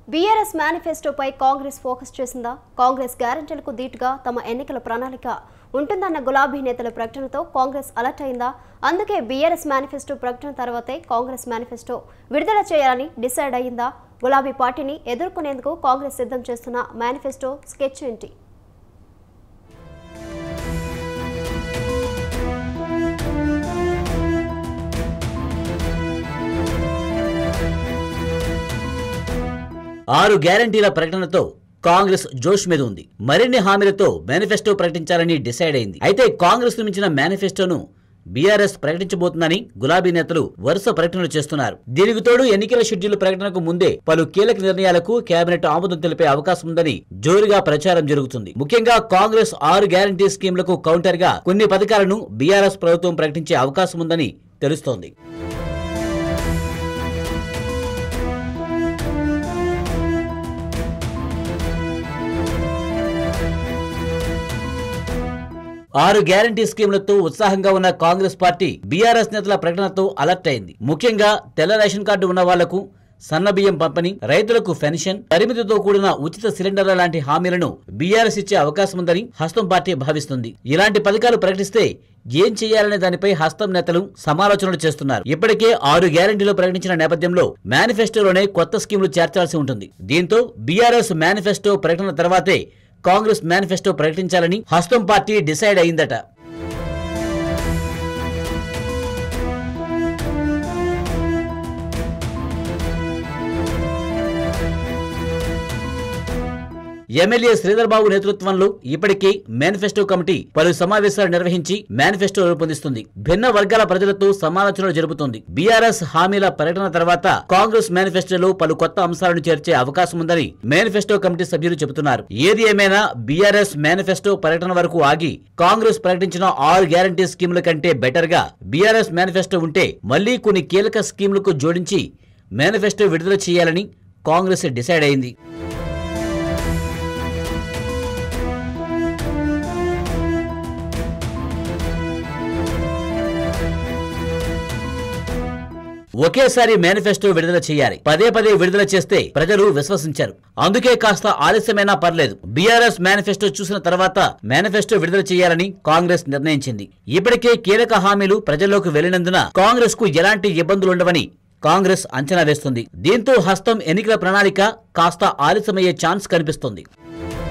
BRS మేనిఫెస్టోపై Congress focus చేసిందా కాంగ్రెస్ గ్యారంటీలకు ధీటుగా తమ ఎన్నికల ప్రణాళిక ఉంటుందన్న గులాబీ నేతల ప్రకటనతో కాంగ్రెస్ అలర్ట్ అయిందా అందుకే బీఆర్ఎస్ మేనిఫెస్టో ప్రకటన తర్వాతే కాంగ్రెస్ మేనిఫెస్టో విడుదల చేయాలని డిసైడ్ అయ్యిందా గులాబీ పార్టీని ఎదుర్కొనేందుకు కాంగ్రెస్ సిద్ధం చేస్తున్న మేనిఫెస్టో స్కెచ్ ఏంటి ఆరు గ్యారంటీల ప్రకటనతో కాంగ్రెస్ జోష్ మీద ఉంది మరిన్ని హామీలతో మేనిఫెస్టో ప్రకటించాలని డిసైడ్ అయింది అయితే కాంగ్రెస్ మించిన మేనిఫెస్టోను బీఆర్ఎస్ ప్రకటించబోతుందని గులాబీ నేతలు వరుస ప్రకటనలు చేస్తున్నారు దీనికి తోడు ఎన్నికల షెడ్యూల్ ప్రకటనకు ముందే పలు కీలక నిర్ణయాలకు కేబినెట్ ఆమోదం తెలిపే అవకాశం ఉందని జోరుగా ప్రచారం జరుగుతుంది ముఖ్యంగా కాంగ్రెస్ ఆరు గ్యారంటీ స్కీమ్లకు కౌంటర్ గా కొన్ని పథకాలను బీఆర్ఎస్ ప్రభుత్వం ప్రకటించే అవకాశం ఉందని తెలుస్తోంది ఆరు గ్యారంటీ స్కీములతో ఉత్సాహంగా ఉన్న కాంగ్రెస్ పార్టీ బీఆర్ఎస్ నేతల ప్రకటనతో అలర్ట్ అయింది ముఖ్యంగా తెల్ల రేషన్ కార్డు ఉన్న వాళ్లకు సన్నబియ్యం పంపిణీ రైతులకు పెన్షన్ పరిమితితో కూడిన ఉచిత సిలిండర్ల లాంటి హామీలను బీఆర్ఎస్ ఇచ్చే అవకాశం ఉందని హస్తం పార్టీ భావిస్తుంది ఇలాంటి పథకాలు ప్రకటిస్తే ఏం చేయాలనే దానిపై హస్తం నేతలు సమాలోచనలు చేస్తున్నారు ఇప్పటికే ఆరు గ్యారంటీలు ప్రకటించిన నేపథ్యంలో మేనిఫెస్టోలోనే కొత్త స్కీములు చేర్చాల్సి ఉంటుంది దీంతో బీఆర్ఎస్ మేనిఫెస్టో ప్రకటన తర్వాతే కాంగ్రెస్ మేనిఫెస్టో ప్రకటించాలని హస్తం పార్టీ డిసైడ్ అయిందట ఎమ్మెల్యే శ్రీధర్ బాబు నేతృత్వంలో ఇప్పటికే మేనిఫెస్టో కమిటీ పలు సమావేశాలు నిర్వహించి మేనిఫెస్టో రూపొందిస్తుంది భిన్న వర్గాల ప్రజలతో సమాలోచనలు జరుపుతుంది బీఆర్ఎస్ హామీల ప్రకటన తర్వాత కాంగ్రెస్ మేనిఫెస్టోలో పలు కొత్త అంశాలను చేర్చే అవకాశం ఉందని మేనిఫెస్టో కమిటీ సభ్యులు చెబుతున్నారు ఏది ఏమైనా బీఆర్ఎస్ మేనిఫెస్టో ప్రకటన వరకు ఆగి కాంగ్రెస్ ప్రకటించిన ఆరు గ్యారంటీ స్కీముల కంటే బెటర్ గా బీఆర్ఎస్ మేనిఫెస్టో ఉంటే మళ్లీ కొన్ని కీలక స్కీములకు జోడించి మేనిఫెస్టో విడుదల చేయాలని కాంగ్రెస్ డిసైడ్ అయింది ఒకేసారి మేనిఫెస్టో విడుదల చేయాలి పదే పదే విడుదల చేస్తే ప్రజలు విశ్వసించారు అందుకే కాస్త ఆలస్యమైనా పర్లేదు బీఆర్ఎస్ మేనిఫెస్టో చూసిన తర్వాత మేనిఫెస్టో విడుదల చేయాలని కాంగ్రెస్ నిర్ణయించింది ఇప్పటికే కీలక హామీలు ప్రజల్లోకి వెళ్లినందున కాంగ్రెస్ కు ఎలాంటి ఇబ్బందులుండవని కాంగ్రెస్ అంచనా వేస్తుంది దీంతో హస్తం ఎన్నికల ప్రణాళిక కాస్త ఆలస్యమయ్యే ఛాన్స్ కనిపిస్తుంది